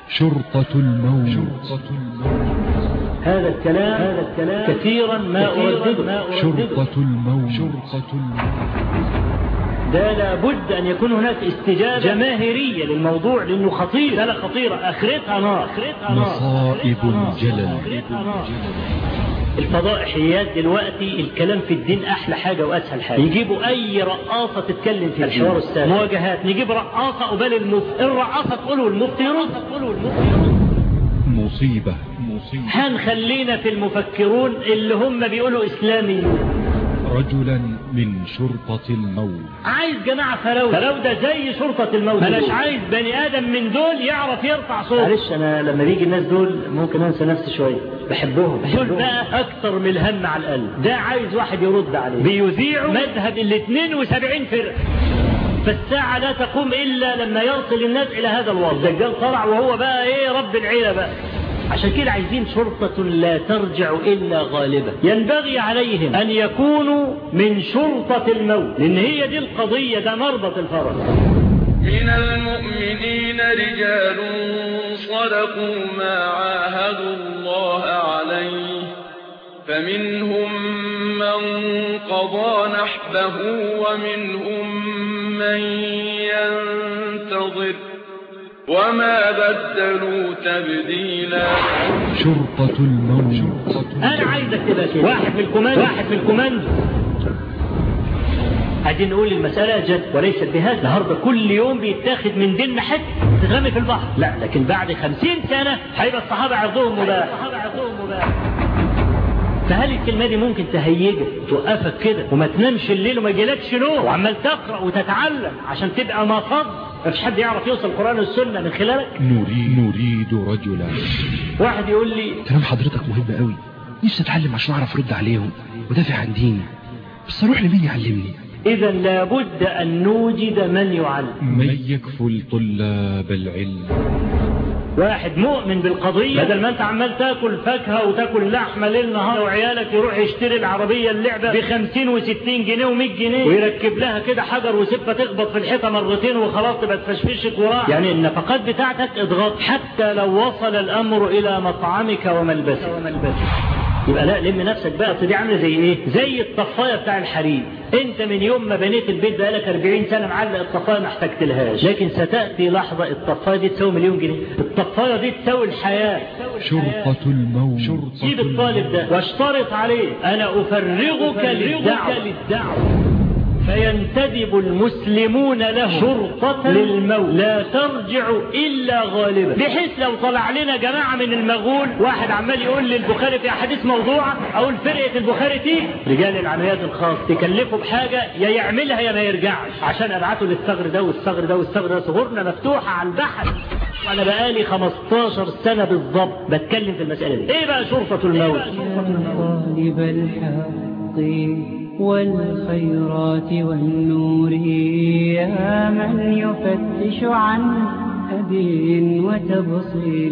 شرطة الموت هذا الكلام هذا الكلام كثيرا ما أردده شرطة الموت شرطة ده لابد أن يكون هناك استجابة جماهيرية للموضوع لأنه خطير لا خطيرة آخرتها نار مصائب الجلل الفضائحيات دلوقتي الكلام في الدين أحلى حاجة وأسهل حاجة يجيبوا أي رقاصة تتكلم في الحوار السابق مواجهات نجيب رقاصة قبال المفتي الرقاصة تقوله المفتي يرد تقوله المفتي مصيبة مصيبة هنخلينا في المفكرون اللي هم بيقولوا إسلاميون رجلا من شرطة الموت عايز جماعة فراودة فراودة زي شرطة الموت ملاش عايز بني آدم من دول يعرف يرفع صوت معلش أنا لما بيجي الناس دول ممكن أنسى نفسي شوية بحبهم دول بقى أكتر من الهم على القلب ده عايز واحد يرد عليه بيذيعوا مذهب ال 72 فرقة فالساعة لا تقوم إلا لما يصل الناس إلى هذا الوضع الدجال طلع وهو بقى إيه رب العيلة بقى عشان كده عايزين شرطة لا ترجع إلا غالبة ينبغي عليهم أن يكونوا من شرطة الموت لأن هي دي القضية ده مربط الفرس من المؤمنين رجال صدقوا ما عاهدوا الله عليه فمنهم من قضى نحبه ومنهم من ينتظر وما بدلوا تبديلا شرطة الموت أنا عايزك تبقى كده واحد في الكوماندو واحد في الكوماندو عايزين نقول المسألة جد وليست بهذا النهاردة كل يوم بيتاخد من ديننا حتة تترمي في البحر لا لكن بعد خمسين سنة هيبقى الصحابة عرضهم مباح فهل الكلمة دي ممكن تهيجك توقفك كده وما تنامش الليل وما يجيلكش نوم وعمال تقرأ وتتعلم عشان تبقى مصد مفيش حد يعرف يوصل القرآن والسنة من خلالك نريد نريد رجلا واحد يقول لي كلام حضرتك مهم قوي نفسي اتعلم عشان اعرف ارد عليهم ودافع عن ديني بس اروح لمين يعلمني إذا لابد أن نوجد من يعلم من يكفل طلاب العلم واحد مؤمن بالقضية بدل ما انت عمال تاكل فاكهة وتاكل لحمة ليل نهار وعيالك يروح يشتري العربية اللعبة بخمسين وستين جنيه ومية جنيه ويركب لها كده حجر وسبة تخبط في الحيطة مرتين وخلاص تبقى تفشفشك وراه يعني النفقات بتاعتك اضغط حتى لو وصل الامر الى مطعمك وملبسك يبقى لا لم نفسك بقى اصل دي عامله زي ايه زي الطفايه بتاع الحريم انت من يوم ما بنيت البيت بقالك 40 سنه معلق الطفايه ما احتجتلهاش لكن ستاتي لحظه الطفايه دي تساوي مليون جنيه الطفايه دي تساوي الحياه شرطة الموت شرطة سيب الطالب ده واشترط عليه انا افرغك للدعوه فينتدب المسلمون له شرطة للموت لا ترجع إلا غالبا بحيث لو طلع لنا جماعة من المغول واحد عمال يقول لي البخاري في أحاديث موضوعة أقول فرقة البخاري دي رجال العمليات الخاص تكلفه بحاجة يا يعملها يا ما يرجعش عشان أبعته للثغر ده والثغر ده والثغر ده ثغورنا مفتوحة على البحر وأنا بقالي 15 سنة بالضبط بتكلم في المسألة دي إيه بقى شرطة الموت طالب الحق والخيرات والنور يا من يفتش عن هدي وتبصير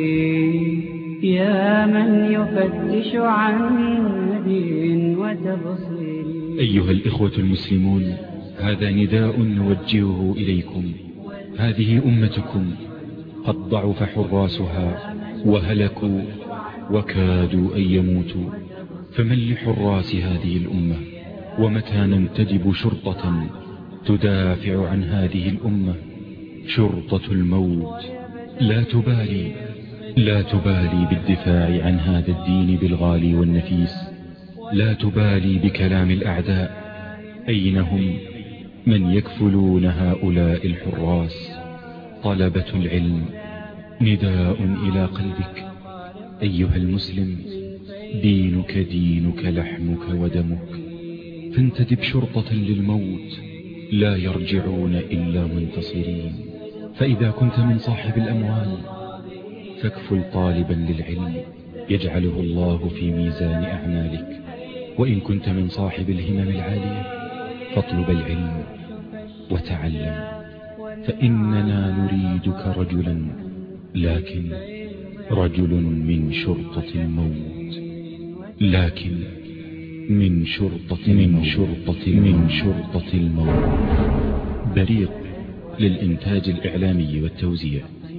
يا من يفتش عن هدي وتبصير أيها الإخوة المسلمون هذا نداء نوجهه إليكم هذه أمتكم قد ضعف حراسها وهلكوا وكادوا أن يموتوا فمن لحراس هذه الأمة ومتى ننتدب شرطة تدافع عن هذه الأمة شرطة الموت لا تبالي لا تبالي بالدفاع عن هذا الدين بالغالي والنفيس لا تبالي بكلام الأعداء أين هم من يكفلون هؤلاء الحراس طلبة العلم نداء إلى قلبك أيها المسلم دينك دينك لحمك ودمك فانتدب شرطة للموت لا يرجعون إلا منتصرين فإذا كنت من صاحب الأموال فاكفل طالبا للعلم يجعله الله في ميزان أعمالك وإن كنت من صاحب الهمم العالية فاطلب العلم وتعلم فإننا نريدك رجلا لكن رجل من شرطة الموت لكن من شرطة من شرطة من شرطة الموت بريق للإنتاج الإعلامي والتوزيع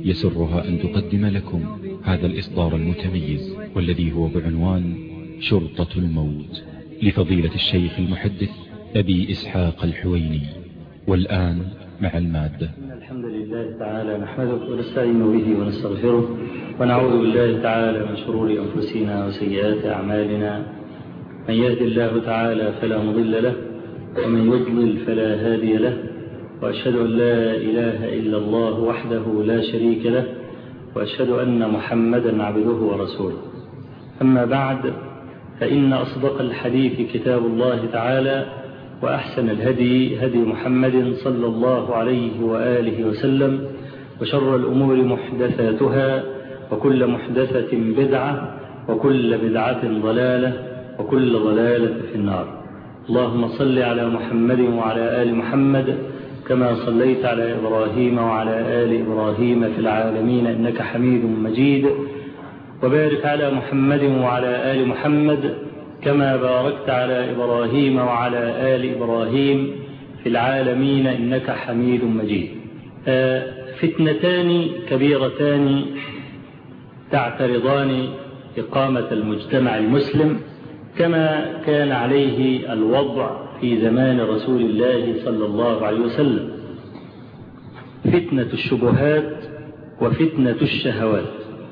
يسرها أن تقدم لكم هذا الإصدار المتميز والذي هو بعنوان شرطة الموت لفضيلة الشيخ المحدث أبي إسحاق الحويني والآن مع المادة الحمد لله تعالى نحمده ونستعين به ونستغفره ونعوذ بالله تعالى من شرور أنفسنا وسيئات أعمالنا من يهد الله تعالى فلا مضل له ومن يضلل فلا هادي له وأشهد أن لا إله إلا الله وحده لا شريك له وأشهد أن محمدا عبده ورسوله أما بعد فإن أصدق الحديث كتاب الله تعالى وأحسن الهدي هدي محمد صلى الله عليه وآله وسلم وشر الأمور محدثاتها وكل محدثة بدعة وكل بدعة ضلالة وكل ضلالة في النار اللهم صل على محمد وعلى آل محمد كما صليت على إبراهيم وعلى آل إبراهيم في العالمين إنك حميد مجيد وبارك على محمد وعلى آل محمد كما باركت على إبراهيم وعلى آل إبراهيم في العالمين إنك حميد مجيد فتنتان كبيرتان تعترضان إقامة المجتمع المسلم كما كان عليه الوضع في زمان رسول الله صلى الله عليه وسلم فتنة الشبهات وفتنة الشهوات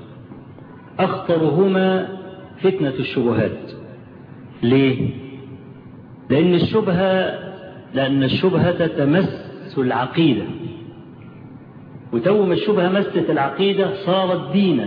أخطرهما فتنة الشبهات ليه؟ لأن الشبهة لأن الشبهة تمس العقيدة وتو ما الشبهة مست العقيدة صارت دينا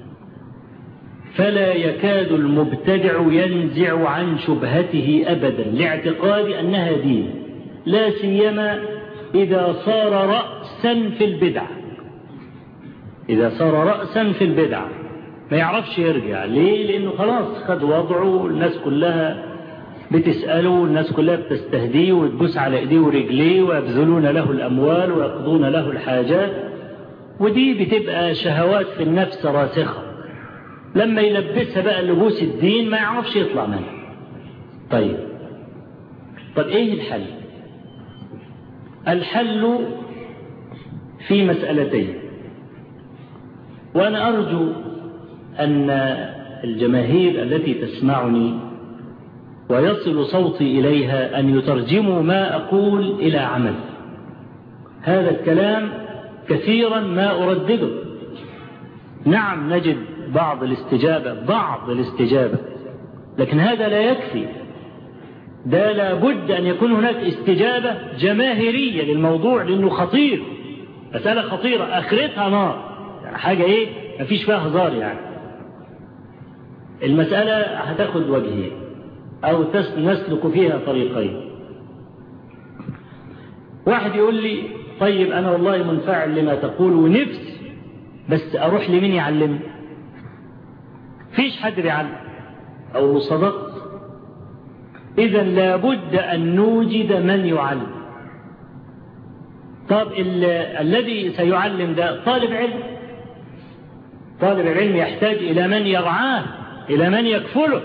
فلا يكاد المبتدع ينزع عن شبهته أبدا لاعتقاد أنها دين لا سيما إذا صار رأسا في البدع إذا صار رأسا في البدع ما يعرفش يرجع ليه لأنه خلاص خد وضعه الناس كلها بتسأله الناس كلها بتستهديه وتبوس على ايديه ورجليه ويبذلون له الأموال ويقضون له الحاجات ودي بتبقى شهوات في النفس راسخة لما يلبسها بقى لبوس الدين ما يعرفش يطلع منها طيب طب ايه الحل الحل في مسألتين وأنا أرجو أن الجماهير التي تسمعني ويصل صوتي إليها أن يترجموا ما أقول إلى عمل هذا الكلام كثيرا ما أردده نعم نجد بعض الاستجابة بعض الاستجابة لكن هذا لا يكفي ده لابد أن يكون هناك استجابة جماهيرية للموضوع لأنه خطير مسألة خطيرة آخرتها نار يعني حاجة إيه مفيش فيها هزار يعني المسألة هتاخد وجهين أو نسلك فيها طريقين واحد يقول لي طيب أنا والله منفعل لما تقول ونفسي بس أروح لمين يعلمني فيش حد بيعلم أو صدقت إذا لابد أن نوجد من يعلم طب الذي سيعلم ده طالب علم طالب العلم يحتاج إلى من يرعاه إلى من يكفله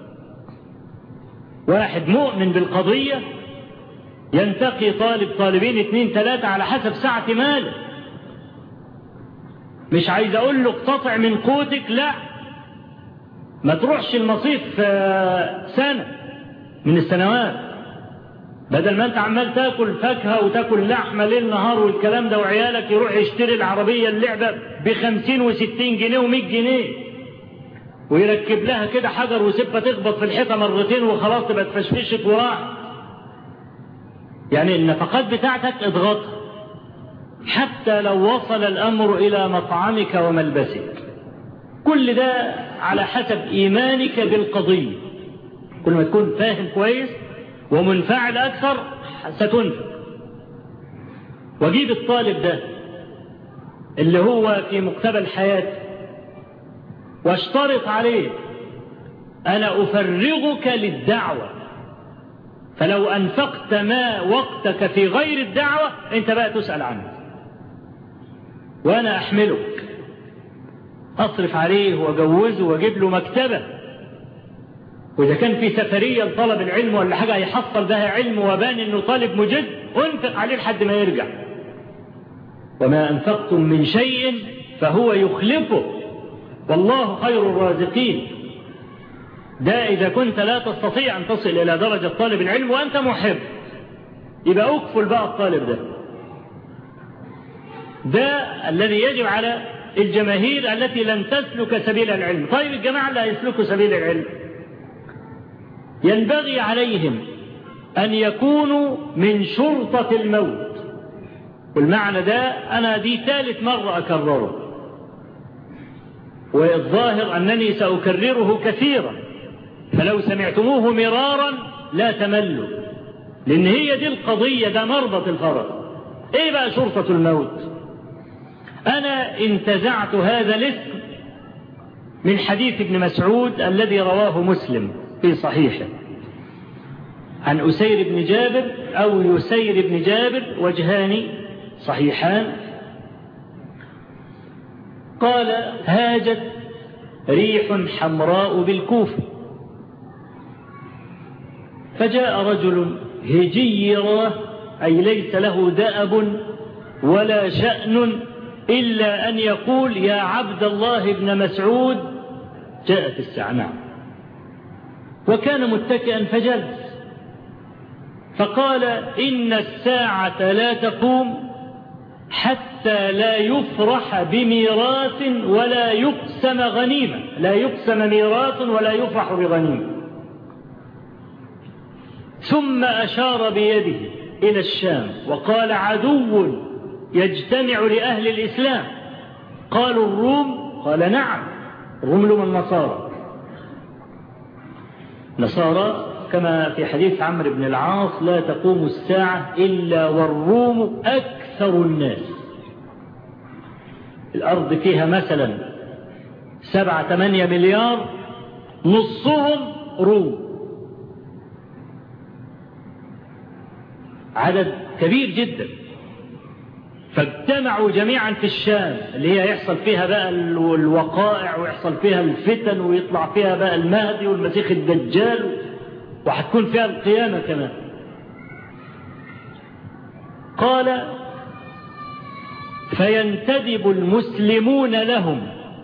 واحد مؤمن بالقضية ينتقي طالب طالبين اثنين ثلاثة على حسب سعة ماله مش عايز أقول له اقتطع من قوتك لا ما تروحش المصيف سنة من السنوات بدل ما انت عمال تاكل فاكهة وتاكل لحمة ليل نهار والكلام ده وعيالك يروح يشتري العربية اللعبة بخمسين وستين جنيه ومئة جنيه ويركب لها كده حجر وسبة تخبط في الحيطة مرتين وخلاص تبقى تفشفشت وراح يعني النفقات بتاعتك اضغطها حتى لو وصل الأمر إلى مطعمك وملبسك كل ده على حسب إيمانك بالقضية كل ما تكون فاهم كويس ومنفعل أكثر ستنفق وجيب الطالب ده اللي هو في مقتبل حياته واشترط عليه أنا أفرغك للدعوة فلو أنفقت ما وقتك في غير الدعوة أنت بقى تسأل عنه وأنا أحملك أصرف عليه وأجوزه وأجيب له مكتبة وإذا كان في سفرية لطلب العلم ولا حاجة هيحصل بها علم وبان إنه طالب مجد أنفق عليه لحد ما يرجع وما أنفقتم من شيء فهو يخلفه والله خير الرازقين ده إذا كنت لا تستطيع أن تصل إلى درجة طالب العلم وأنت محب يبقى أكفل بقى الطالب ده ده الذي يجب على الجماهير التي لن تسلك سبيل العلم طيب الجماعة اللي هيسلكوا سبيل العلم ينبغي عليهم أن يكونوا من شرطة الموت والمعنى ده أنا دي ثالث مرة أكرره والظاهر أنني سأكرره كثيرا فلو سمعتموه مرارا لا تملوا لأن هي دي القضية ده مربط الفرس إيه بقى شرطة الموت أنا انتزعت هذا الاسم من حديث ابن مسعود الذي رواه مسلم في صحيحه عن أسير بن جابر أو يسير بن جابر وجهان صحيحان قال هاجت ريح حمراء بالكوفة فجاء رجل هجيرة أي ليس له دأب ولا شأن إلا أن يقول يا عبد الله بن مسعود جاءت الساعة نعم وكان متكئا فجلس فقال إن الساعة لا تقوم حتى لا يفرح بميراث ولا يقسم غنيمة لا يقسم ميراث ولا يفرح بغنيمة ثم أشار بيده إلى الشام وقال عدو يجتمع لأهل الإسلام قالوا الروم قال نعم الروم لهم النصارى نصارى كما في حديث عمرو بن العاص لا تقوم الساعة إلا والروم أكثر الناس الأرض فيها مثلا سبعة ثمانية مليار نصهم روم عدد كبير جدا فاجتمعوا جميعا في الشام اللي هي يحصل فيها بقى الوقائع ويحصل فيها الفتن ويطلع فيها بقى المهدي والمسيح الدجال وهتكون فيها القيامة كمان قال فينتدب المسلمون لهم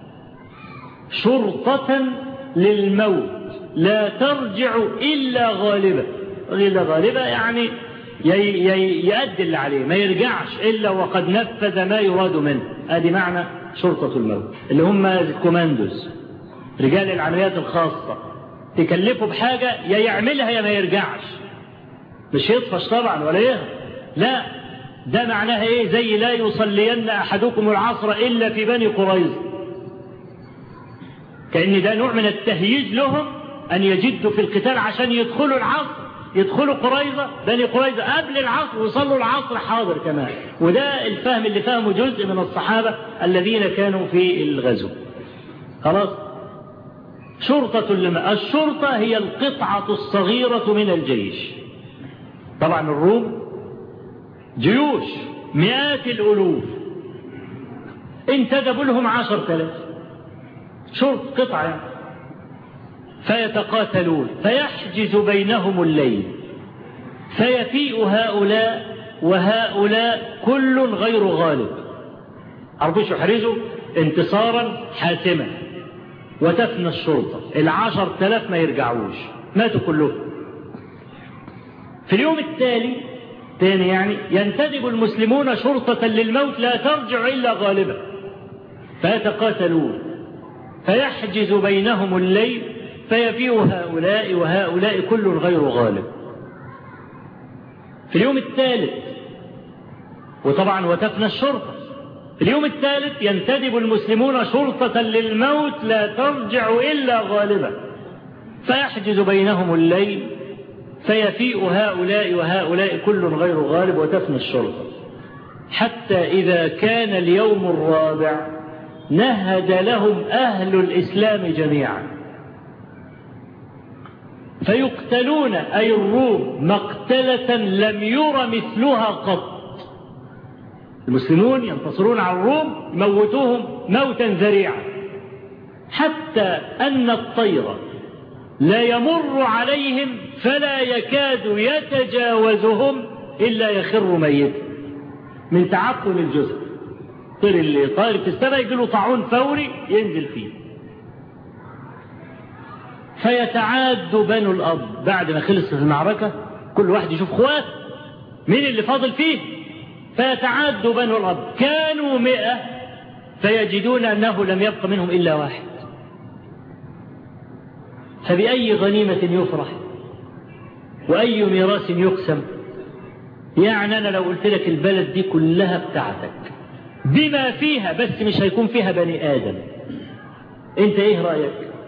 شرطة للموت لا ترجع إلا غالبة إلا غالبة يعني يؤدي اللي عليه ما يرجعش إلا وقد نفذ ما يراد منه هذه معنى شرطة الموت اللي هم الكوماندوز رجال العمليات الخاصة تكلفه بحاجة يا يعملها يا ما يرجعش مش يطفش طبعا ولا يهرب لا ده معناها ايه زي لا يصلين احدكم العصر الا في بني قريظة كأن ده نوع من التهييج لهم ان يجدوا في القتال عشان يدخلوا العصر يدخلوا قريظة بني قريظة قبل العصر ويصلوا العصر حاضر كمان وده الفهم اللي فهمه جزء من الصحابة الذين كانوا في الغزو خلاص شرطة لما الشرطة هي القطعة الصغيرة من الجيش طبعا الروم جيوش مئات الألوف انتدبوا لهم عشر ثلاث شرط قطعة يعني. فيتقاتلون فيحجز بينهم الليل فيفيء هؤلاء وهؤلاء كل غير غالب عرفوش يحرزوا انتصارا حاسما وتفنى الشرطة العشر تلاف ما يرجعوش ماتوا كلهم في اليوم التالي تاني يعني ينتدب المسلمون شرطة للموت لا ترجع إلا غالبا فيتقاتلون فيحجز بينهم الليل فيفيء هؤلاء وهؤلاء كل غير غالب في اليوم الثالث وطبعا وتفنى الشرطة في اليوم الثالث ينتدب المسلمون شرطة للموت لا ترجع إلا غالبا فيحجز بينهم الليل فيفيء هؤلاء وهؤلاء كل غير غالب وتفنى الشرطة حتى إذا كان اليوم الرابع نهد لهم أهل الإسلام جميعا فيقتلون أي الروم مقتلة لم ير مثلها قط المسلمون ينتصرون على الروم موتوهم موتا ذريعا حتى أن الطير لا يمر عليهم فلا يكاد يتجاوزهم إلا يخر ميتا من تعقل الجزء الطير اللي طاير في السماء يجي له طاعون فوري ينزل فيه فيتعاد بنو الأرض بعد ما خلصت المعركة كل واحد يشوف اخواته مين اللي فاضل فيه فيتعاد بنو الأرض كانوا مئة فيجدون أنه لم يبق منهم إلا واحد فبأي غنيمة يفرح وأي ميراث يقسم يعني أنا لو قلت لك البلد دي كلها بتاعتك بما فيها بس مش هيكون فيها بني آدم أنت إيه رأيك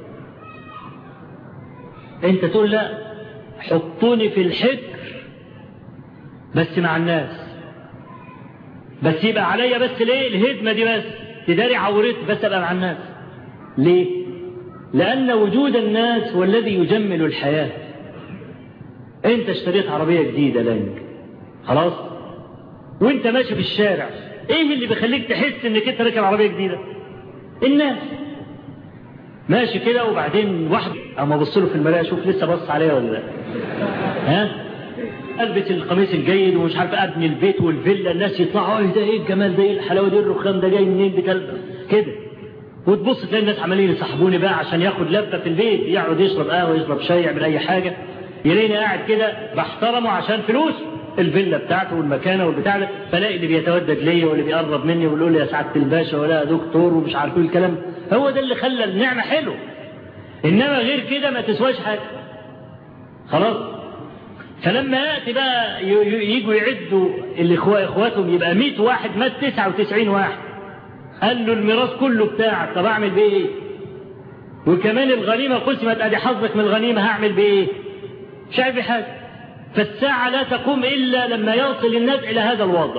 أنت تقول لا حطوني في الحكر بس مع الناس بس يبقى عليا بس ليه الهدمة دي بس تداري عورتي بس أبقى مع الناس ليه لأن وجود الناس هو الذي يجمل الحياة أنت اشتريت عربية جديدة لانك خلاص وانت ماشي في الشارع ايه اللي بيخليك تحس انك انت راكب عربية جديدة الناس ماشي كده وبعدين واحد اما ابص له في المرايه اشوف لسه بص عليا ولا لا ها البس القميص الجيد ومش عارف ابني البيت والفيلا الناس يطلعوا ايه ده ايه الجمال ده ايه الحلاوه دي الرخام ده جاي منين بكلب كده وتبص تلاقي الناس عمالين يصاحبوني بقى عشان ياخد لفه في البيت يقعد يشرب قهوه يشرب شاي يعمل اي حاجه يلاقيني قاعد كده بحترمه عشان فلوس الفيلا بتاعته والمكانه والبتاع ده فلاقي اللي بيتودد ليا واللي بيقرب مني ويقول لي يا سعاده الباشا ولا يا دكتور ومش عارف ايه الكلام هو ده اللي خلى النعمه حلوه انما غير كده ما تسواش حاجه خلاص فلما ياتي بقى يجوا يعدوا الاخوه اخواتهم يبقى 100 واحد مات 99 واحد قال له الميراث كله بتاعك طب اعمل بيه ايه وكمان الغنيمه قسمت ادي حظك من الغنيمه هعمل بيه ايه مش عارف حاجه فالساعه لا تقوم الا لما يصل الناس الى هذا الوضع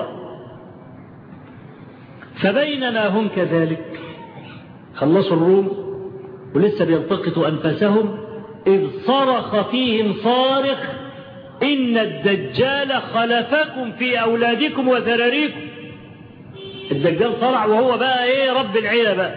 فبينما هم كذلك خلصوا الروم ولسه بيلتقطوا أنفسهم إذ صرخ فيهم صارخ إن الدجال خلفكم في أولادكم وذراريكم الدجال طلع وهو بقى إيه رب العيلة بقى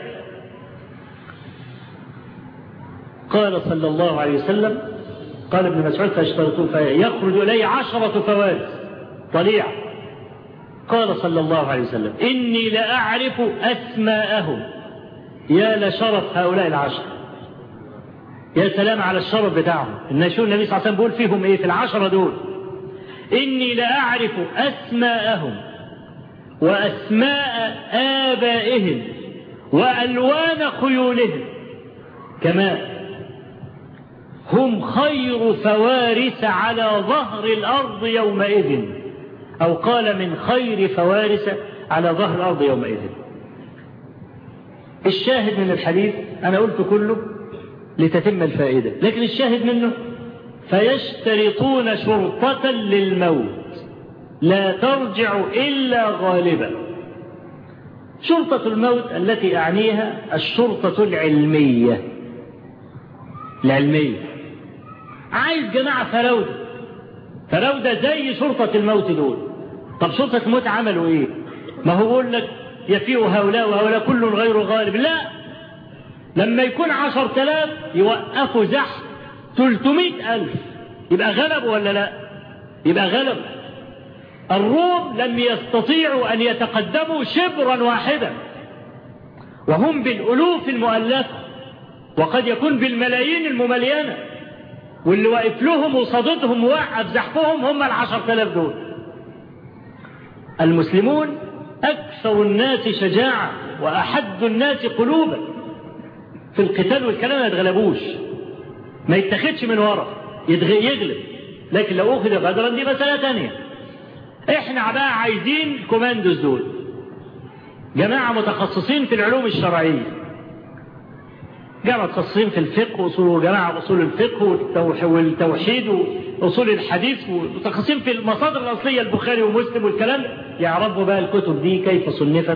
قال صلى الله عليه وسلم قال ابن مسعود فاشترطوا فيخرج إليه عشرة فوارس طليع قال صلى الله عليه وسلم إني لأعرف أسماءهم يا لشرف هؤلاء العشر يا سلام على الشرف بتاعهم ان شو النبي صلى الله عليه وسلم بيقول فيهم ايه في العشرة دول اني لاعرف اسماءهم واسماء ابائهم والوان خيولهم كما هم خير فوارس على ظهر الارض يومئذ او قال من خير فوارس على ظهر الارض يومئذ الشاهد من الحديث أنا قلت كله لتتم الفائدة لكن الشاهد منه فيشترطون شرطة للموت لا ترجع إلا غالبا شرطة الموت التي أعنيها الشرطة العلمية العلمية عايز جماعة فراودة فراودة زي شرطة الموت دول طب شرطة الموت عملوا ايه ما هو بيقول لك يفيء هؤلاء وهؤلاء كل غير غالب لا لما يكون عشر تلاف يوقفوا زحف تلتمائة ألف يبقى غلب ولا لا يبقى غلب الروم لم يستطيعوا أن يتقدموا شبرا واحدا وهم بالألوف المؤلفة وقد يكون بالملايين المملينة واللي واقف لهم وصددهم ووقف زحفهم هم العشر تلاف دول المسلمون أكثر الناس شجاعة وأحد الناس قلوبا في القتال والكلام ما يتغلبوش ما يتخدش من ورا يغلب لكن لو أخذ غدرا دي مسألة تانية احنا بقى عايزين الكوماندوز دول جماعة متخصصين في العلوم الشرعية جماعة متخصصين في الفقه وصول جماعة أصول الفقه والتوحيد وأصول الحديث ومتخصصين في المصادر الأصلية البخاري ومسلم والكلام يعرفوا بقى الكتب دي كيف صنفت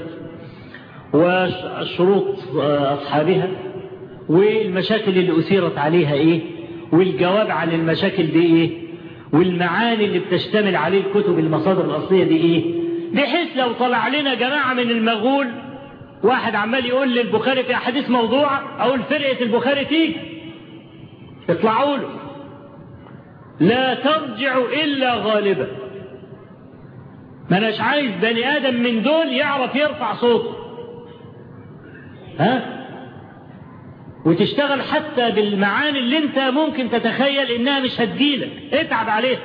وشروط أصحابها والمشاكل اللي أثيرت عليها إيه والجواب عن المشاكل دي إيه والمعاني اللي بتشتمل عليه الكتب المصادر الأصلية دي إيه بحيث لو طلع لنا جماعة من المغول واحد عمال يقول لي البخاري في أحاديث موضوعة أو فرقة البخاري تيجي اطلعوا له لا ترجع إلا غالبا ما اناش عايز بني ادم من دول يعرف يرفع صوته ها وتشتغل حتى بالمعاني اللي انت ممكن تتخيل انها مش هتجيلك اتعب عليها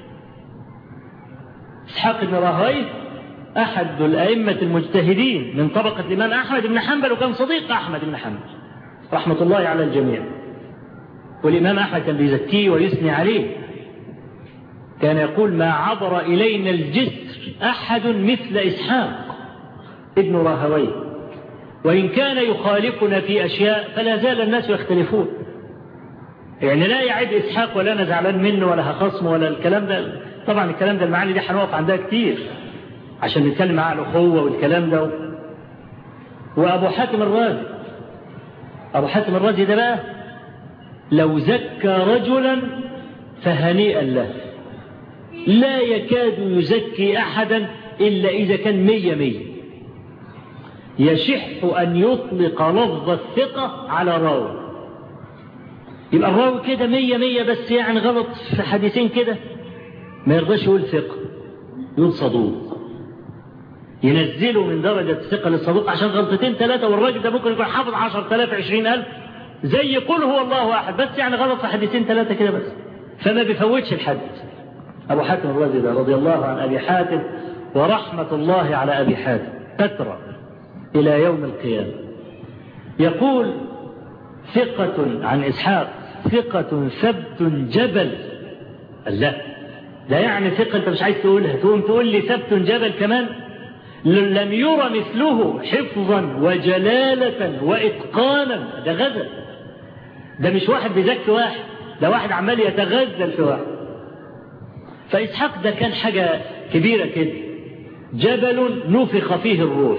اسحاق بن راهويه احد الائمه المجتهدين من طبقه الامام احمد بن حنبل وكان صديق احمد بن حنبل رحمه الله على الجميع والامام احمد كان بيزكيه ويثني عليه كان يقول ما عبر الينا الجسر احد مثل اسحاق ابن راهويه وإن كان يخالفنا في أشياء فلا زال الناس يختلفون يعني لا يعيب إسحاق ولا أنا زعلان منه ولا هخصمه ولا الكلام ده طبعا الكلام ده المعاني دي هنقف عندها كتير عشان نتكلم عن الأخوة والكلام ده وأبو حاتم الرازي أبو حاتم الرازي ده بقى لو زكى رجلا فهنيئا له لا يكاد يزكي أحدا إلا إذا كان مية مية يشح أن يطلق لفظ الثقة على راوي يبقى الراوي كده مية مية بس يعني غلط في حديثين كده ما يرضاش يقول ثقة يقول صدوق ينزله من درجة الثقة للصدوق عشان غلطتين ثلاثة والراجل ده ممكن يكون حافظ عشر تلاف عشرين ألف زي يقول هو الله أحد بس يعني غلط في حديثين ثلاثة كده بس فما بيفوتش الحدث أبو حاتم الرازي ده رضي الله عن أبي حاتم ورحمة الله على أبي حاتم تترى إلى يوم القيامة يقول ثقة عن إسحاق ثقة ثبت جبل لا لا يعني ثقة أنت مش عايز تقولها تقوم تقول لي ثبت جبل كمان لم يرى مثله حفظا وجلالة وإتقانا ده غزل ده مش واحد بيزكي واحد ده واحد عمال يتغزل في واحد فإسحاق ده كان حاجة كبيرة كده جبل نفخ فيه الروح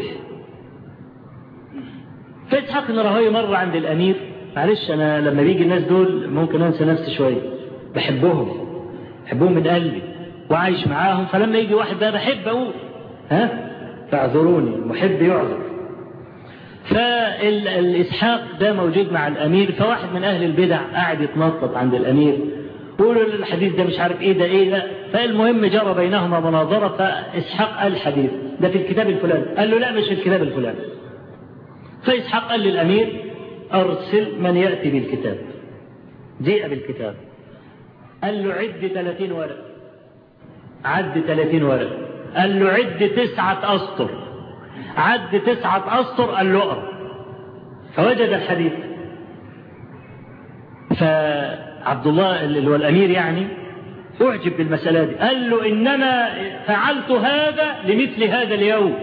فإسحاق بن راهويه مرة عند الأمير معلش أنا لما بيجي الناس دول ممكن أنسى نفسي شوية بحبهم بحبهم من قلبي وعايش معاهم فلما يجي واحد بقى بحب أقول ها فاعذروني المحب يعذر فالإسحاق ده موجود مع الأمير فواحد من أهل البدع قاعد يتنطط عند الأمير يقولوا الحديث ده مش عارف ايه ده ايه لا فالمهم جرى بينهما مناظرة فإسحاق قال الحديث ده في الكتاب الفلاني قال له لا مش في الكتاب الفلاني فإسحاق قال للأمير أرسل من يأتي بالكتاب جيء بالكتاب قال له عد 30 ورق عد 30 ورق قال له عد تسعة أسطر عد تسعة أسطر قال له اقرا فوجد الحديث فعبد الله اللي هو الأمير يعني أعجب بالمسألة دي قال له إنما فعلت هذا لمثل هذا اليوم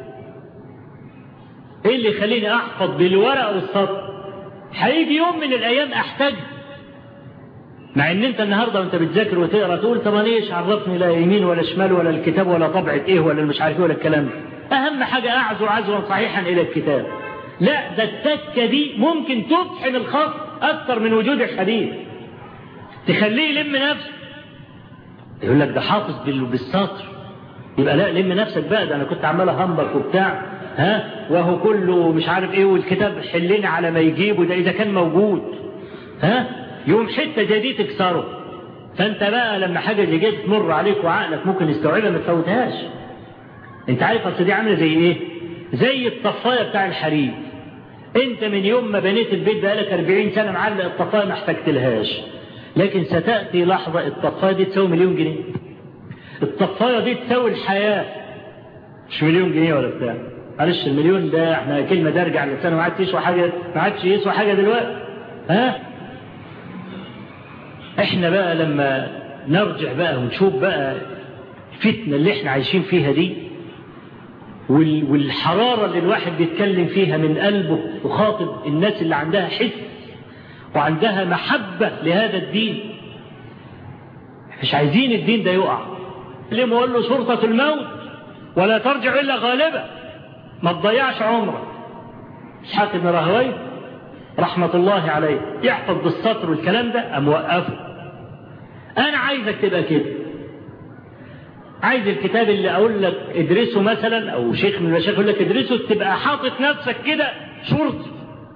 ايه اللي يخليني احفظ بالورق والسطر هيجي يوم من الايام احتاج مع ان انت النهارده وانت بتذاكر وتقرا تقول طب انا ايش عرفني لا يمين ولا شمال ولا الكتاب ولا طبعه ايه ولا مش عارف ايه ولا الكلام ده اهم حاجه اعزو عزوا صحيحا الى الكتاب لا ده التكه دي ممكن تطحن الخط اكثر من وجود الحديث تخليه يلم نفسه يقول لك ده حافظ بالسطر يبقى لا لم نفسك بقى ده انا كنت عمال اهمبك وبتاع ها وهو كله مش عارف ايه والكتاب حلني على ما يجيبه ده اذا كان موجود ها يوم حته زي دي تكسره فانت بقى لما حاجه زي كده تمر عليك وعقلك ممكن يستوعبها ما تفوتهاش انت عارف اصل دي عامله زي ايه زي الطفايه بتاع الحريم انت من يوم ما بنيت البيت بقالك 40 سنه معلق الطفايه ما احتجتلهاش لكن ستاتي لحظه الطفايه دي تساوي مليون جنيه الطفايه دي تساوي الحياه مش مليون جنيه ولا بتاع معلش المليون ده احنا كلمه ده ارجع لسانه ما عادش يسوى حاجه ما عادش يسوى حاجه دلوقتي ها احنا بقى لما نرجع بقى ونشوف بقى الفتنه اللي احنا عايشين فيها دي والحراره اللي الواحد بيتكلم فيها من قلبه وخاطب الناس اللي عندها حس وعندها محبه لهذا الدين مش عايزين الدين ده يقع اللي بقول له شرطه الموت ولا ترجع الا غالبا ما تضيعش عمرك اسحاق بن راهوي رحمة الله عليه يحفظ بالسطر والكلام ده أم وقفه أنا عايزك تبقى كده عايز الكتاب اللي أقول لك ادرسه مثلا أو شيخ من المشايخ يقول لك ادرسه تبقى حاطط نفسك كده شرطي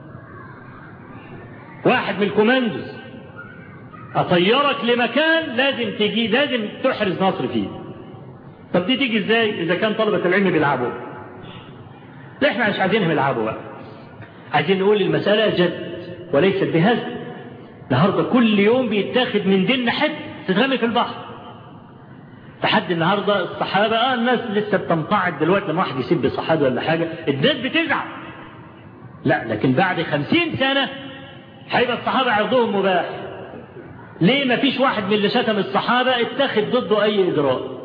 واحد من الكوماندوز أطيرك لمكان لازم تجي لازم تحرز نصر فيه طب دي تيجي ازاي اذا كان طلبة العلم بيلعبوا لا احنا مش عايزينهم يلعبوا بقى عايزين نقول المسألة جد وليست بهزل النهارده كل يوم بيتاخد من ديننا حد تترمي في البحر لحد النهارده الصحابه اه الناس لسه بتنقعد دلوقتي لما واحد يسب صحابي ولا حاجه الناس بتزعل لا لكن بعد خمسين سنه هيبقى الصحابه عرضهم مباح ليه ما فيش واحد من اللي شتم الصحابه اتخذ ضده اي اجراء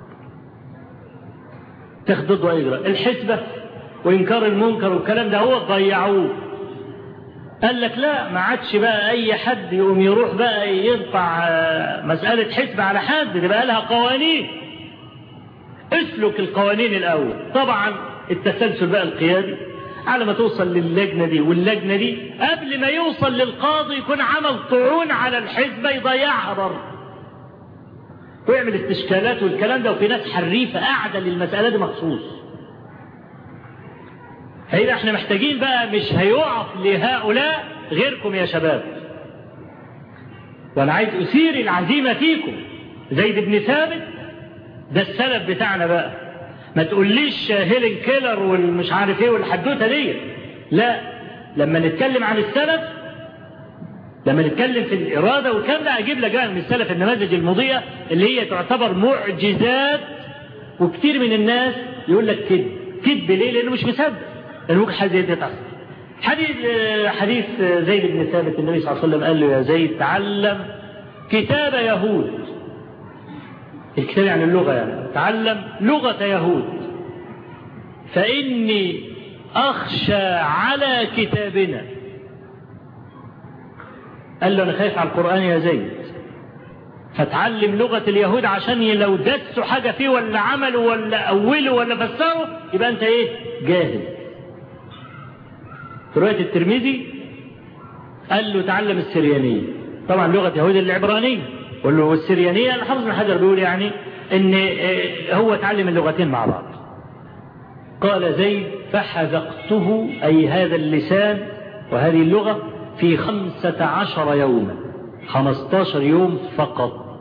اتخذ ضده اي اجراء الحسبه وانكار المنكر والكلام ده هو ضيعوه قال لك لا ما عادش بقى اي حد يقوم يروح بقى يرفع مسألة حسب على حد دي بقى لها قوانين اسلك القوانين الاول طبعا التسلسل بقى القيادي على ما توصل للجنة دي واللجنة دي قبل ما يوصل للقاضي يكون عمل طعون على الحزبة يضيعها برضه ويعمل استشكالات والكلام ده وفي ناس حريفة قاعدة للمسألة دي مخصوص هيبقى احنا محتاجين بقى مش هيقف لهؤلاء غيركم يا شباب وانا عايز اثير العزيمة فيكم زيد بن ثابت ده السلف بتاعنا بقى ما تقوليش هيلين كيلر والمش عارف ايه والحدوته دي لا لما نتكلم عن السلف لما نتكلم في الإرادة والكلام ده أجيب لك من السلف النماذج المضيئة اللي هي تعتبر معجزات وكتير من الناس يقول لك كذب كذب ليه لأنه مش مصدق لأنه ممكن حاجة زي دي تحصل حديث حديث زيد بن ثابت النبي صلى الله عليه وسلم قال له يا زيد تعلم كتاب يهود الكتاب يعني اللغة يعني تعلم لغة يهود فإني أخشى على كتابنا قال له أنا خايف على القرآن يا زيد فتعلم لغة اليهود عشان لو دسوا حاجة فيه ولا عملوا ولا أولوا ولا فسروا يبقى أنت إيه جاهز في رواية الترمذي قال له تعلم السريانية طبعا لغة يهود العبرانية والسريانية الحافظ بن حجر بيقول يعني ان هو تعلم اللغتين مع بعض قال زيد فحذقته أي هذا اللسان وهذه اللغة في خمسة عشر يوما خمستاشر يوم فقط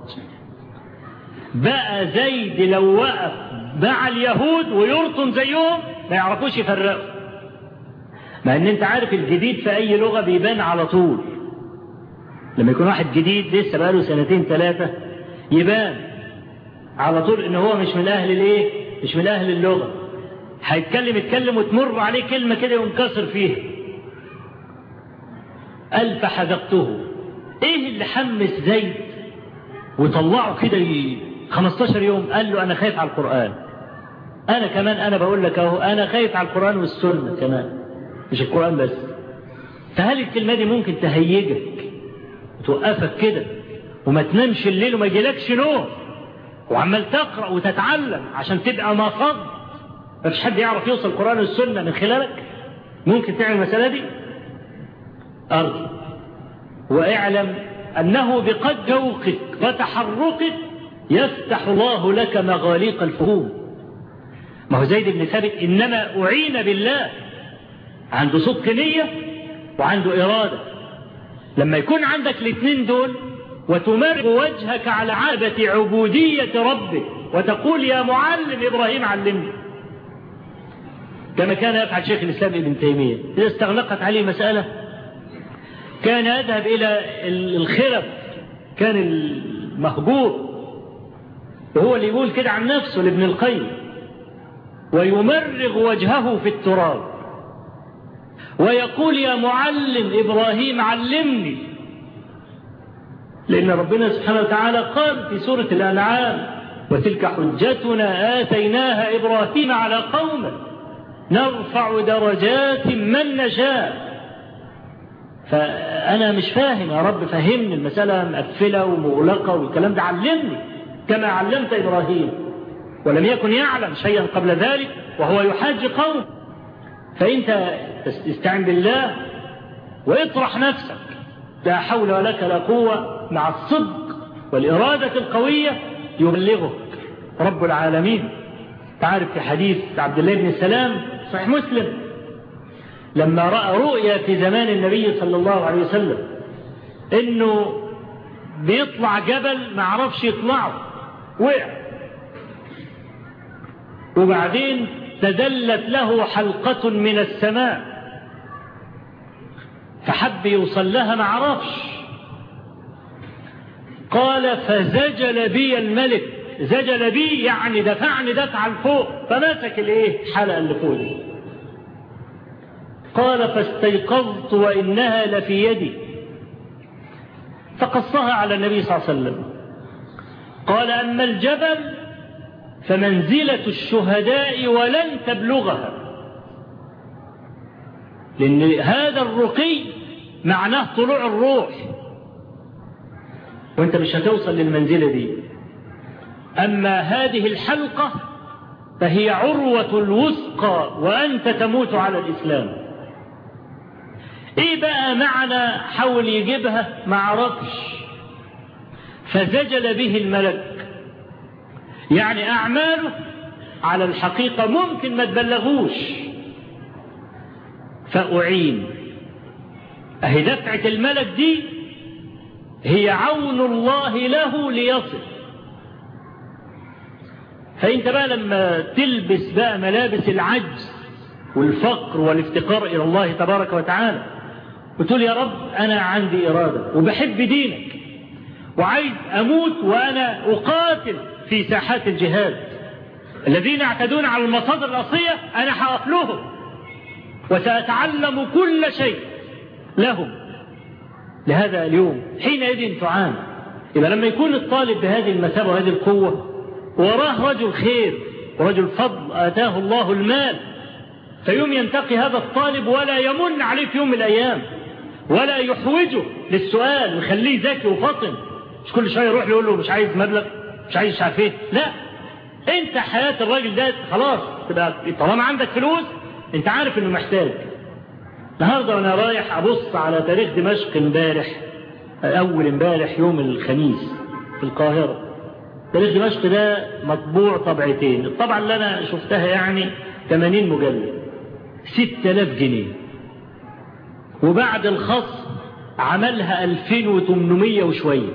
بقى زيد لو وقف مع اليهود ويرطن زيهم ما يعرفوش يفرقوا مع ان انت عارف الجديد في اي لغة بيبان على طول لما يكون واحد جديد لسه بقاله سنتين ثلاثة يبان على طول ان هو مش من اهل الايه مش من اهل اللغة هيتكلم يتكلم وتمر عليه كلمة كده وينكسر فيها قال فحذقته ايه اللي حمس زيد وطلعه كده 15 يوم قال له انا خايف على القرآن انا كمان انا بقول لك اهو انا خايف على القرآن والسنة كمان مش القرآن بس فهل الكلمة دي ممكن تهيجك وتوقفك كده وما تنامش الليل وما يجيلكش نوم وعمال تقرأ وتتعلم عشان تبقى مصد ما فيش حد يعرف يوصل القرآن والسنة من خلالك ممكن تعمل المسألة دي أرجو واعلم أنه بقد جوقك وتحركك يفتح الله لك مغاليق الفهوم ما هو زيد بن ثابت إنما أعين بالله عنده صدق نية وعنده إرادة لما يكون عندك الاثنين دول وتمر وجهك على عابة عبودية ربك وتقول يا معلم إبراهيم علمني كما كان يفعل شيخ الإسلام ابن تيمية إذا استغلقت عليه مسألة كان يذهب إلى الخرب كان المهجور وهو اللي يقول كده عن نفسه لابن القيم ويمرغ وجهه في التراب ويقول يا معلم إبراهيم علمني لأن ربنا سبحانه وتعالى قال في سورة الأنعام وتلك حجتنا آتيناها إبراهيم على قومه نرفع درجات من نشاء فأنا مش فاهم يا رب فهمني المسألة مقفلة ومغلقة والكلام ده علمني كما علمت إبراهيم ولم يكن يعلم شيئا قبل ذلك وهو يحاج قوم فأنت استعن بالله واطرح نفسك لا حول ولك لا قوة مع الصدق والإرادة القوية يبلغك رب العالمين تعرف في حديث عبد الله بن سلام صحيح مسلم لما رأى رؤيا في زمان النبي صلى الله عليه وسلم انه بيطلع جبل ما عرفش يطلعه وقع وبعدين تدلت له حلقة من السماء فحب يوصل لها ما عرفش قال فزجل بي الملك زجل بي يعني دفعني دفعا لفوق فمسك الايه الحلقه اللي فوق دي قال فاستيقظت وانها لفي يدي فقصها على النبي صلى الله عليه وسلم قال اما الجبل فمنزله الشهداء ولن تبلغها لان هذا الرقي معناه طلوع الروح وانت مش هتوصل للمنزلة دي أما هذه الحلقة فهي عروة الوثقى وأنت تموت على الإسلام إيه بقى معنى حاول يجيبها ما عرفش فزجل به الملك يعني أعماله على الحقيقة ممكن ما تبلغوش فأعين أهي دفعة الملك دي هي عون الله له ليصل فانت بقى لما تلبس بقى ملابس العجز والفقر والافتقار الى الله تبارك وتعالى وتقول يا رب انا عندي اراده وبحب دينك وعايز اموت وانا اقاتل في ساحات الجهاد الذين يعتدون على المصادر الاصليه انا هقف لهم وساتعلم كل شيء لهم لهذا اليوم حينئذ تعان يبقى لما يكون الطالب بهذه المثابة وهذه القوة وراه رجل خير ورجل فضل آتاه الله المال فيوم ينتقي هذا الطالب ولا يمن عليه في يوم من الأيام ولا يحوجه للسؤال ويخليه ذكي وفطن مش كل شوية يروح يقول له مش عايز مبلغ مش عايز مش عارف ايه لا انت حياة الراجل ده خلاص تبقى طالما عندك فلوس انت عارف انه محتاج النهارده وانا رايح ابص على تاريخ دمشق امبارح اول امبارح يوم الخميس في القاهره تاريخ دمشق ده مطبوع طبعتين الطبعه اللي انا شفتها يعني 80 مجلد 6000 جنيه وبعد الخصم عملها 2800 وشويه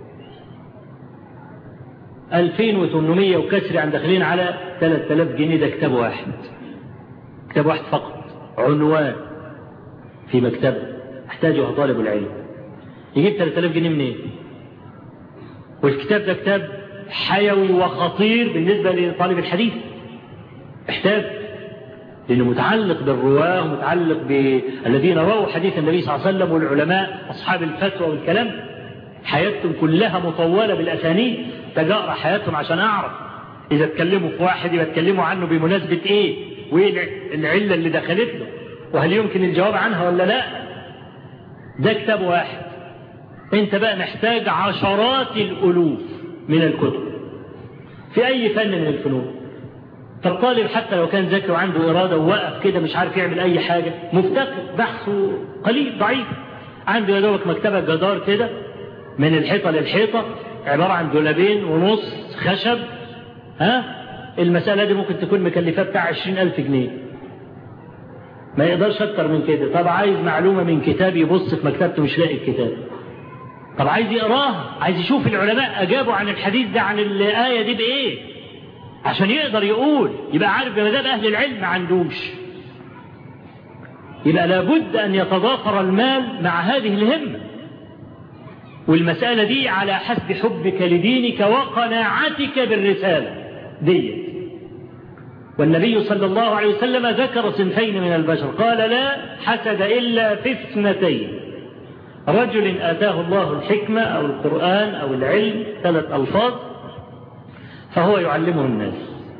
2800 وكسر عن داخلين على 3000 جنيه ده كتاب واحد كتاب واحد فقط عنوان في مكتبه احتاجها طالب العلم يجيب 3000 جنيه منين والكتاب ده كتاب حيوي وخطير بالنسبة لطالب الحديث احتاج لأنه متعلق بالرواه ومتعلق بالذين رووا حديث النبي صلى الله عليه وسلم والعلماء أصحاب الفتوى والكلام حياتهم كلها مطولة بالأسانيد تجأرى حياتهم عشان أعرف إذا اتكلموا في واحد يبقى اتكلموا عنه بمناسبة إيه وإيه العلة اللي دخلت له وهل يمكن الجواب عنها ولا لا ده كتاب واحد انت بقى محتاج عشرات الألوف من الكتب في أي فن من الفنون فالطالب حتى لو كان ذكي وعنده إرادة ووقف كده مش عارف يعمل أي حاجة مفتقر بحثه قليل ضعيف عنده يا دوبك مكتبة جدار كده من الحيطة للحيطة عبارة عن دولابين ونص خشب ها المسألة دي ممكن تكون مكلفة بتاع عشرين ألف جنيه ما يقدرش أكتر من كده طب عايز معلومة من كتاب يبص في مكتبته مش لاقي الكتاب طب عايز يقراها عايز يشوف العلماء أجابوا عن الحديث ده عن الآية دي بإيه عشان يقدر يقول يبقى عارف بمدام أهل العلم ما عندوش يبقى لابد أن يتضافر المال مع هذه الهمة والمسألة دي على حسب حبك لدينك وقناعتك بالرسالة دي والنبي صلى الله عليه وسلم ذكر صنفين من البشر قال لا حسد إلا في اثنتين رجل آتاه الله الحكمة أو القرآن أو العلم ثلاث ألفاظ فهو يعلمه الناس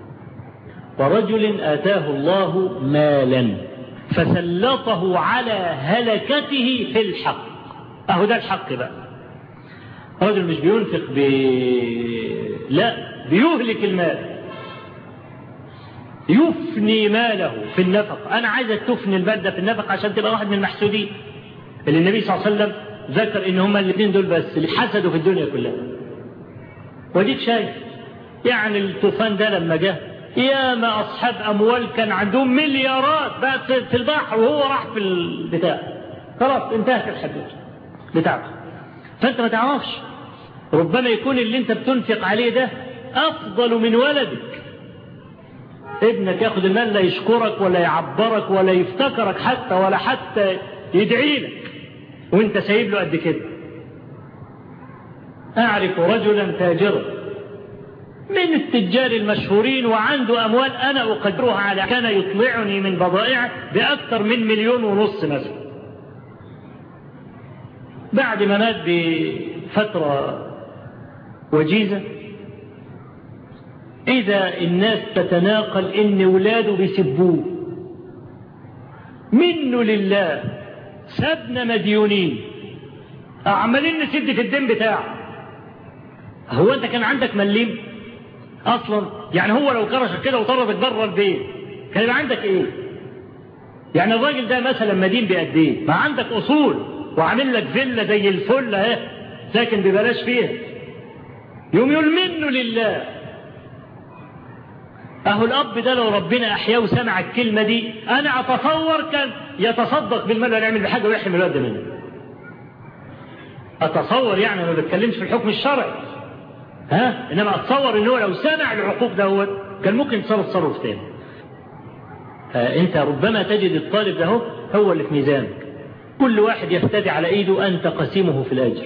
ورجل آتاه الله مالا فسلطه على هلكته في الحق أهو ده الحق بقى رجل مش بينفق ب... لا بيهلك المال يفني ماله في النفق أنا عايزك تفني المال ده في النفق عشان تبقى واحد من المحسودين اللي النبي صلى الله عليه وسلم ذكر ان هما الاثنين دول بس اللي حسدوا في الدنيا كلها وديك شايف يعني الطوفان ده لما جه ياما اصحاب اموال كان عندهم مليارات بقى في البحر وهو راح في البتاع خلاص انتهت الحدوث بتاعته فانت ما تعرفش ربما يكون اللي انت بتنفق عليه ده افضل من ولدك ابنك ياخد المال لا يشكرك ولا يعبرك ولا يفتكرك حتى ولا حتى يدعي لك وانت سايب له قد كده أعرف رجلا تاجرا من التجار المشهورين وعنده أموال أنا أقدرها على كان يطلعني من بضائعه بأكثر من مليون ونص مثلا بعد ما مات بفترة وجيزة إذا الناس تتناقل إن ولاده بيسبوه منه لله سابنا مديونين عمالين نسد في الدين بتاعه هو انت كان عندك مليم اصلا يعني هو لو كرشك كده وطردك بره البيت كان يبقى عندك ايه يعني الراجل ده مثلا مدين بقد ايه ما عندك اصول وعامل لك فيلا زي الفل اهي ساكن ببلاش فيها يوم يقول منه لله اهو الاب ده لو ربنا احياه وسمع الكلمه دي انا اتصور كان يتصدق بالمال ويعمل بحاجه ويحرم الواد منه اتصور يعني ما بتكلمش في الحكم الشرعي ها انما اتصور ان هو لو سمع العقوق دوت كان ممكن يتصرف تصرف تاني انت ربما تجد الطالب ده هو, هو اللي في ميزانك كل واحد يفتدي على ايده انت قسيمه في الاجر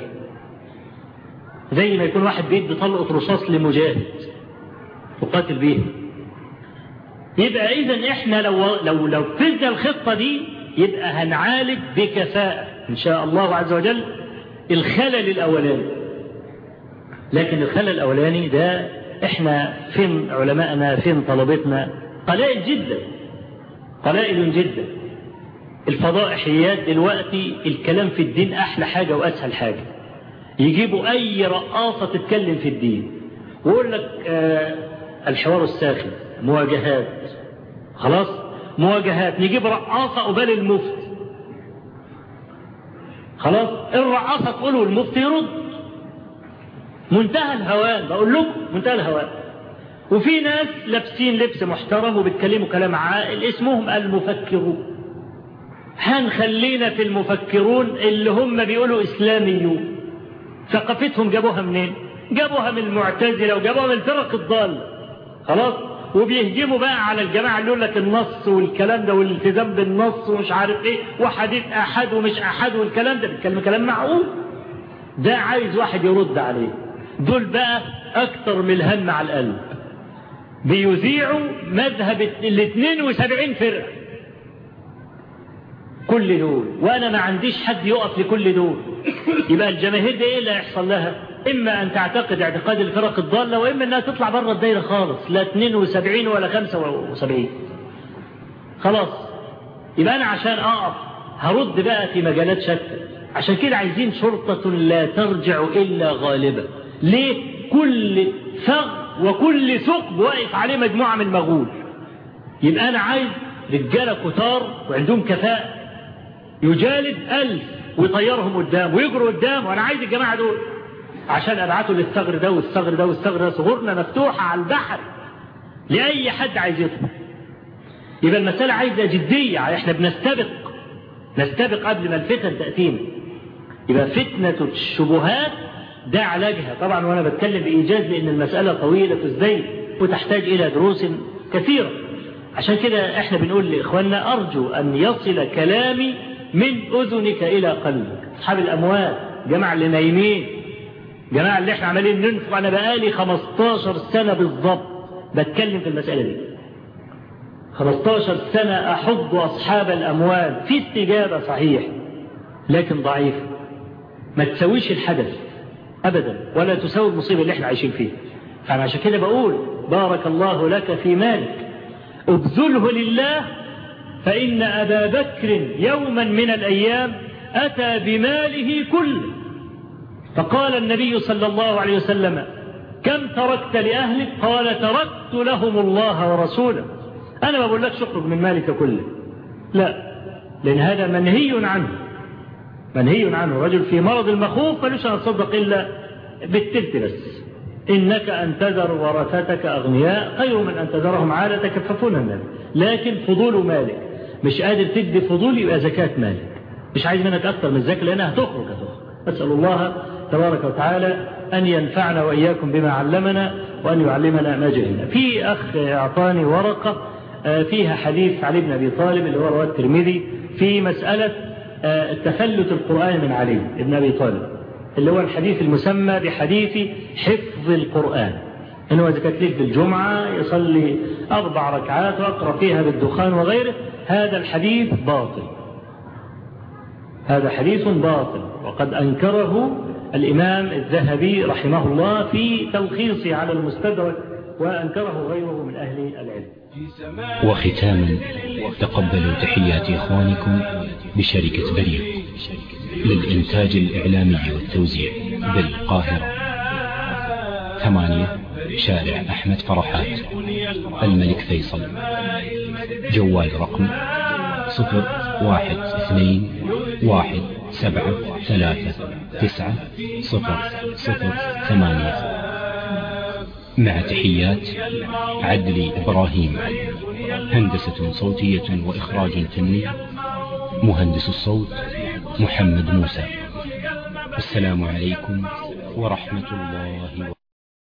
زي ما يكون واحد بيدي طلقه رصاص لمجاهد وقاتل بيها يبقى اذا احنا لو لو لو فزنا الخطه دي يبقى هنعالج بكفاءه ان شاء الله عز وجل الخلل الاولاني لكن الخلل الاولاني ده احنا فين علماءنا فين طلبتنا قلائل جدا قلائل جدا الفضائحيات دلوقتي الكلام في الدين احلى حاجه واسهل حاجه يجيبوا اي رقاصه تتكلم في الدين ويقول لك آه الحوار الساخن مواجهات خلاص مواجهات نجيب رقاصة قبال المفتي خلاص الرقاصة تقول والمفتي يرد منتهى الهوان بقول لكم منتهى الهوان وفي ناس لابسين لبس محترم وبيتكلموا كلام عاقل اسمهم المفكرون هنخلينا في المفكرون اللي هم بيقولوا اسلاميون ثقافتهم جابوها منين جابوها من المعتزله وجابوها من الفرق الضاله خلاص وبيهجموا بقى على الجماعة اللي يقول لك النص والكلام ده والالتزام بالنص ومش عارف ايه وحديث احد ومش احد والكلام ده بيتكلم كلام معقول ده عايز واحد يرد عليه دول بقى اكتر من الهم على القلب بيذيعوا مذهب ال 72 فرقة كل دول وانا ما عنديش حد يقف لكل دول يبقى الجماهير دي ايه اللي هيحصل لها اما ان تعتقد اعتقاد الفرق الضالة واما انها تطلع بره الدايرة خالص لا 72 ولا 75 خلاص يبقى انا عشان اقف هرد بقى في مجالات شتى عشان كده عايزين شرطة لا ترجع الا غالبة ليه كل ثغر وكل ثقب واقف عليه مجموعة من المغول يبقى انا عايز رجالة كتار وعندهم كفاءة يجالد ألف ويطيرهم قدام ويجروا قدام وانا عايز الجماعة دول عشان ابعته للثغر ده والثغر ده والثغر ده ثغورنا مفتوحة على البحر لأي حد عايز يدخل يبقى المسألة عايزة جدية احنا بنستبق نستبق قبل ما الفتن تأتينا يبقى فتنة الشبهات ده علاجها طبعا وانا بتكلم بإيجاز لأن المسألة طويلة الزي وتحتاج إلى دروس كثيرة عشان كده احنا بنقول لإخواننا أرجو أن يصل كلامي من أذنك إلى قلبك أصحاب الأموال جماعة اللي نايمين جماعة اللي احنا عمالين ننفق أنا بقالي 15 سنة بالضبط بتكلم في المسألة دي 15 سنة أحض أصحاب الأموال في استجابة صحيح لكن ضعيف ما تسويش الحدث أبدا ولا تساوي المصيبة اللي احنا عايشين فيها فأنا عشان كده بقول بارك الله لك في مالك ابذله لله فإن أبا بكر يوما من الأيام أتى بماله كله فقال النبي صلى الله عليه وسلم كم تركت لأهلك قال تركت لهم الله ورسوله أنا ما بقول لك اخرج من مالك كله لا لأن هذا منهي عنه منهي عنه رجل في مرض المخوف ملوش أن تصدق إلا بالتلت بس إنك أن تذر ورثتك أغنياء خير من أن تذرهم عالة تكففون الناس لكن فضول مالك مش قادر تدي فضول يبقى زكاة مالك مش عايز منك أكثر من الزكاة لأنها هتخرج هتخرج أسأل الله تبارك وتعالى أن ينفعنا وإياكم بما علمنا وأن يعلمنا ما جهلنا في أخ أعطاني ورقة فيها حديث علي بن أبي طالب اللي هو رواه الترمذي في مسألة تفلت القرآن من علي بن أبي طالب اللي هو الحديث المسمى بحديث حفظ القرآن إنه إذا كانت ليلة الجمعة يصلي أربع ركعات ويقرأ فيها بالدخان وغيره هذا الحديث باطل هذا حديث باطل وقد أنكره الإمام الذهبي رحمه الله في تلخيصه على المستدرك وأنكره غيره من أهل العلم وختاما تقبلوا تحيات إخوانكم بشركة بريق للإنتاج الإعلامي والتوزيع بالقاهرة ثمانية شارع أحمد فرحات الملك فيصل جوال رقم صفر واحد اثنين واحد سبعة ثلاثة تسعة صفر صفر ثمانية مع تحيات عدلي إبراهيم هندسة صوتية وإخراج فني مهندس الصوت محمد موسى السلام عليكم ورحمة الله وبركاته